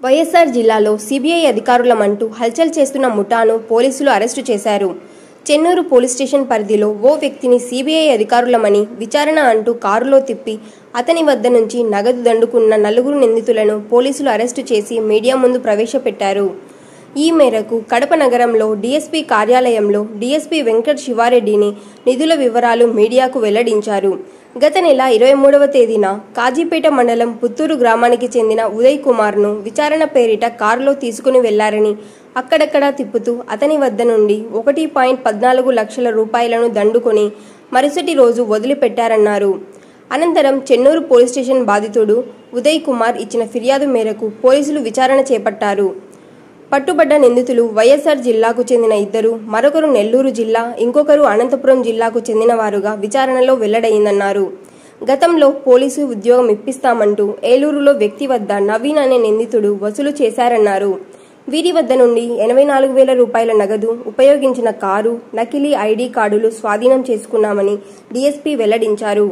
వైఎస్ఆర్ జిల్లాలో సిబిఐ అధికారులమంటూ హల్చల్ చేస్తున్న ముఠాను పోలీసులు అరెస్టు చేశారు చెన్నూరు పోలీస్ స్టేషన్ పరిధిలో ఓ వ్యక్తిని సిబిఐ అధికారులమని విచారణ అంటూ కారులో తిప్పి అతని వద్ద నుంచి నగదు దండుకున్న నలుగురు నిందితులను పోలీసులు అరెస్టు చేసి మీడియా ముందు ప్రవేశపెట్టారు ఈ మేరకు కడప నగరంలో డీఎస్పీ కార్యాలయంలో డీఎస్పీ వెంకట్ శివారెడ్డిని నిధుల వివరాలు మీడియాకు వెల్లడించారు గత నెల ఇరవై మూడవ తేదీన కాజీపేట మండలం పుత్తూరు గ్రామానికి చెందిన ఉదయ్ కుమార్ను విచారణ పేరిట కారులో తీసుకుని వెళ్లారని అక్కడక్కడా తిప్పుతూ అతని వద్ద నుండి ఒకటి పాయింట్ పద్నాలుగు లక్షల రూపాయలను దండుకొని మరుసటి రోజు వదిలిపెట్టారన్నారు అనంతరం చెన్నూరు పోలీస్ స్టేషన్ బాధితుడు ఉదయ్ కుమార్ ఇచ్చిన ఫిర్యాదు మేరకు పోలీసులు విచారణ చేపట్టారు పట్టుబడ్డ నిందితులు వైఎస్ఆర్ జిల్లాకు చెందిన ఇద్దరు మరొకరు నెల్లూరు జిల్లా ఇంకొకరు అనంతపురం జిల్లాకు చెందిన వారుగా విచారణలో వెల్లడైందన్నారు గతంలో పోలీసు ఉద్యోగం ఇప్పిస్తామంటూ ఏలూరులో వ్యక్తి వద్ద నవీన్ అనే నిందితుడు వసూలు చేశారన్నారు వీరి వద్ద నుండి ఎనభై నాలుగు వేల రూపాయల నగదు ఉపయోగించిన కారు నకిలీ ఐడి కార్డులు స్వాధీనం చేసుకున్నామని డీఎస్పీ వెల్లడించారు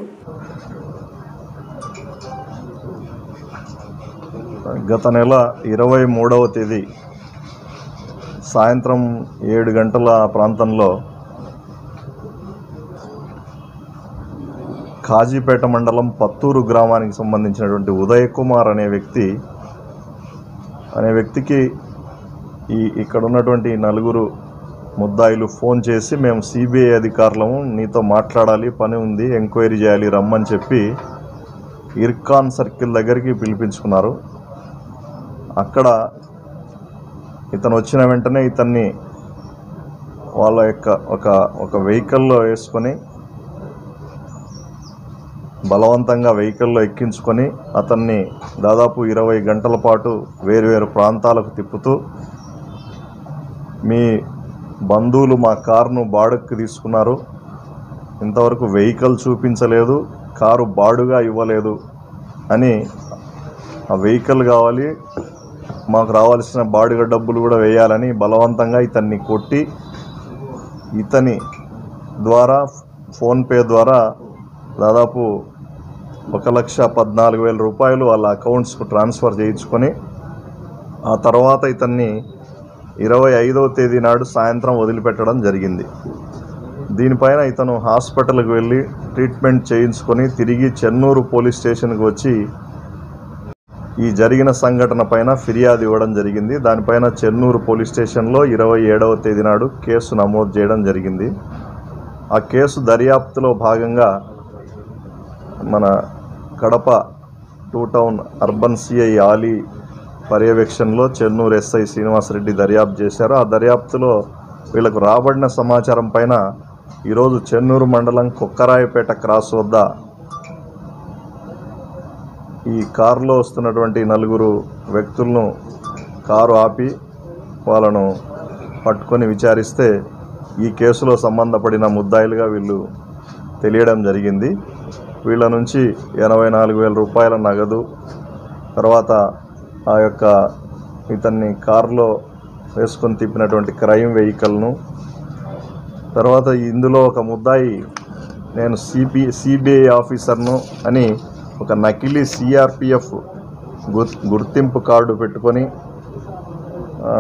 గత నెల ఇరవై మూడవ తేదీ సాయంత్రం ఏడు గంటల ప్రాంతంలో కాజీపేట మండలం పత్తూరు గ్రామానికి సంబంధించినటువంటి ఉదయ్ కుమార్ అనే వ్యక్తి అనే వ్యక్తికి ఈ ఇక్కడ ఉన్నటువంటి నలుగురు ముద్దాయిలు ఫోన్ చేసి మేము సిబిఐ అధికారులము నీతో మాట్లాడాలి పని ఉంది ఎంక్వైరీ చేయాలి రమ్మని చెప్పి ఇర్కాన్ సర్కిల్ దగ్గరికి పిలిపించుకున్నారు అక్కడ ఇతను వచ్చిన వెంటనే ఇతన్ని వాళ్ళ యొక్క ఒక ఒక వెహికల్లో వేసుకొని బలవంతంగా వెహికల్లో ఎక్కించుకొని అతన్ని దాదాపు ఇరవై గంటల పాటు వేరువేరు ప్రాంతాలకు తిప్పుతూ మీ బంధువులు మా కారును బాడుక్కి తీసుకున్నారు ఇంతవరకు వెహికల్ చూపించలేదు కారు బాడుగా ఇవ్వలేదు అని ఆ వెహికల్ కావాలి మాకు రావాల్సిన బాడుగ డబ్బులు కూడా వేయాలని బలవంతంగా ఇతన్ని కొట్టి ఇతని ద్వారా ఫోన్పే ద్వారా దాదాపు ఒక లక్ష పద్నాలుగు వేల రూపాయలు వాళ్ళ అకౌంట్స్కు ట్రాన్స్ఫర్ చేయించుకొని ఆ తర్వాత ఇతన్ని ఇరవై ఐదవ తేదీ నాడు సాయంత్రం వదిలిపెట్టడం జరిగింది దీనిపైన ఇతను హాస్పిటల్కి వెళ్ళి ట్రీట్మెంట్ చేయించుకొని తిరిగి చెన్నూరు పోలీస్ స్టేషన్కి వచ్చి ఈ జరిగిన సంఘటన పైన ఫిర్యాదు ఇవ్వడం జరిగింది దానిపైన చెన్నూరు పోలీస్ స్టేషన్లో ఇరవై ఏడవ తేదీ నాడు కేసు నమోదు చేయడం జరిగింది ఆ కేసు దర్యాప్తులో భాగంగా మన Kadapa two town urban CI Ali పర్యవేక్షణలో చెన్నూరు ఎస్ఐ శ్రీనివాసరెడ్డి దర్యాప్తు చేశారు ఆ దర్యాప్తులో వీళ్ళకు రాబడిన సమాచారం పైన ఈరోజు చెన్నూరు మండలం కొక్కరాయపేట క్రాస్ వద్ద ఈ కారులో వస్తున్నటువంటి నలుగురు వ్యక్తులను కారు ఆపి వాళ్ళను పట్టుకొని విచారిస్తే ఈ కేసులో సంబంధపడిన ముద్దాయిలుగా వీళ్ళు తెలియడం జరిగింది వీళ్ళ నుంచి ఎనభై నాలుగు వేల రూపాయల నగదు తర్వాత ఆ యొక్క ఇతన్ని కారులో వేసుకొని తిప్పినటువంటి క్రైమ్ వెహికల్ను తర్వాత ఇందులో ఒక ముద్దాయి నేను సిపి సిబిఐ ఆఫీసర్ను అని ఒక నకిలీ సిఆర్పిఎఫ్ గుర్ గుర్తింపు కార్డు పెట్టుకొని ఆ,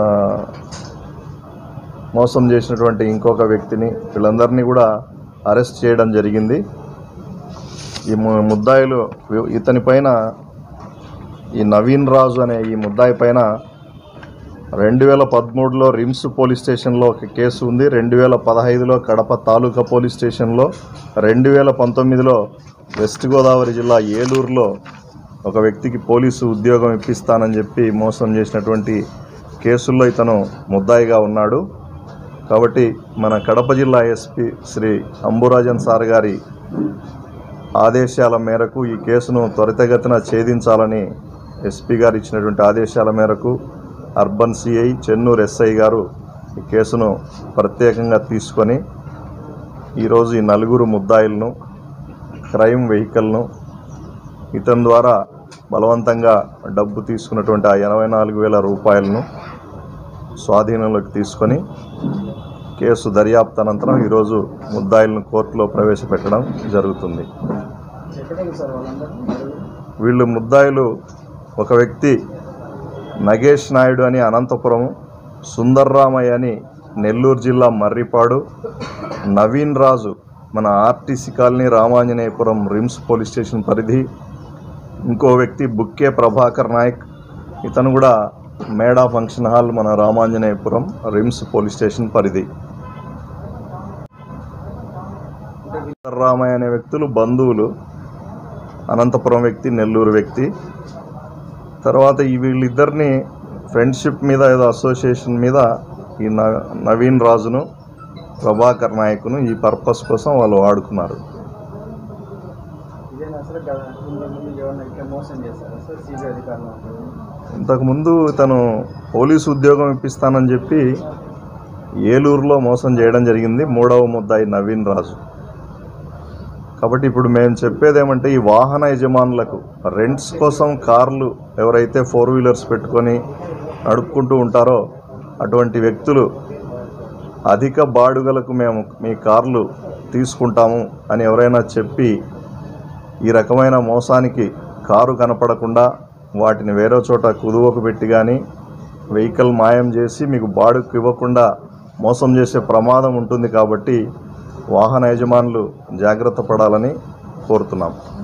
మోసం చేసినటువంటి ఇంకొక వ్యక్తిని వీళ్ళందరినీ కూడా అరెస్ట్ చేయడం జరిగింది ఈ ము- ముద్దాయిలు ఇతని పైన ఈ నవీన్ రాజు అనే ఈ ముద్దాయి పైన రెండు వేల పదమూడులో రిమ్స్ పోలీస్ స్టేషన్లో ఒక కేసు ఉంది రెండు వేల పదహైదులో కడప తాలూకా పోలీస్ స్టేషన్లో రెండు వేల పంతొమ్మిదిలో వెస్ట్ గోదావరి జిల్లా ఏలూరులో ఒక వ్యక్తికి పోలీసు ఉద్యోగం ఇప్పిస్తానని చెప్పి మోసం చేసినటువంటి కేసుల్లో ఇతను ముద్దాయిగా ఉన్నాడు కాబట్టి మన కడప జిల్లా ఎస్పీ శ్రీ అంబురాజన్ సార్ గారి ఆదేశాల మేరకు ఈ కేసును త్వరితగతిన ఛేదించాలని ఎస్పీ గారు ఇచ్చినటువంటి ఆదేశాల మేరకు అర్బన్ సిఐ చెన్నూరు ఎస్ఐ గారు ఈ కేసును ప్రత్యేకంగా తీసుకొని ఈరోజు ఈ నలుగురు ముద్దాయిలను క్రైమ్ వెహికల్ను ఇతని ద్వారా బలవంతంగా డబ్బు తీసుకున్నటువంటి ఆ ఎనభై నాలుగు వేల రూపాయలను స్వాధీనంలోకి తీసుకొని కేసు దర్యాప్తు అనంతరం ఈరోజు ముద్దాయిలను కోర్టులో ప్రవేశపెట్టడం జరుగుతుంది వీళ్ళు ముద్దాయిలు ఒక వ్యక్తి నగేష్ నాయుడు అని అనంతపురం సుందర్రామయ్య అని నెల్లూరు జిల్లా మర్రిపాడు నవీన్ రాజు మన RTC colony Ramanjaneyapuram RIMS police station పరిధి ఇంకో వ్యక్తి బుక్కే ప్రభాకర్ నాయక్ ఇతను కూడా మేడా ఫంక్షన్ హాల్ మన రామాంజనేయపురం రిమ్స్ పోలీస్ స్టేషన్ పరిధి రామయ్య అనే వ్యక్తులు బంధువులు అనంతపురం వ్యక్తి నెల్లూరు వ్యక్తి తర్వాత ఈ వీళ్ళిద్దరిని ఫ్రెండ్షిప్ మీద ఏదో అసోసియేషన్ మీద ఈ న- నవీన్ రాజును ప్రభాకర్ నాయకును ఈ పర్పస్ కోసం వాళ్ళు వాడుకున్నారు ఇదేనా సార్ గత ముందు ముందు ఎవరిని ఇట్లా మోసం చేశారా సార్ సిబిఐ అధికారులు ఇంతకుముందు ఇతను పోలీసు ఉద్యోగం ఇప్పిస్తానని చెప్పి ఏలూరులో మోసం చేయడం జరిగింది మూడవ ముద్దాయి నవీన్ రాజు కాబట్టి ఇప్పుడు మేము చెప్పేది ఏమంటే ఈ వాహన యజమానులకు రెంట్స్ కోసం కార్లు ఎవరైతే ఫోర్ వీలర్స్ పెట్టుకొని నడుపుకుంటూ ఉంటారో అటువంటి వ్యక్తులు అధిక బాడుగలకు మేము మీ కార్లు తీసుకుంటాము అని ఎవరైనా చెప్పి ఈ రకమైన మోసానికి కారు కనపడకుండా వాటిని వేరే చోట కుదువకు పెట్టి కానీ వెహికల్ మాయం చేసి మీకు బాడుకు ఇవ్వకుండా మోసం చేసే ప్రమాదం ఉంటుంది కాబట్టి వాహన యజమానులు జాగ్రత్త పడాలని కోరుతున్నాం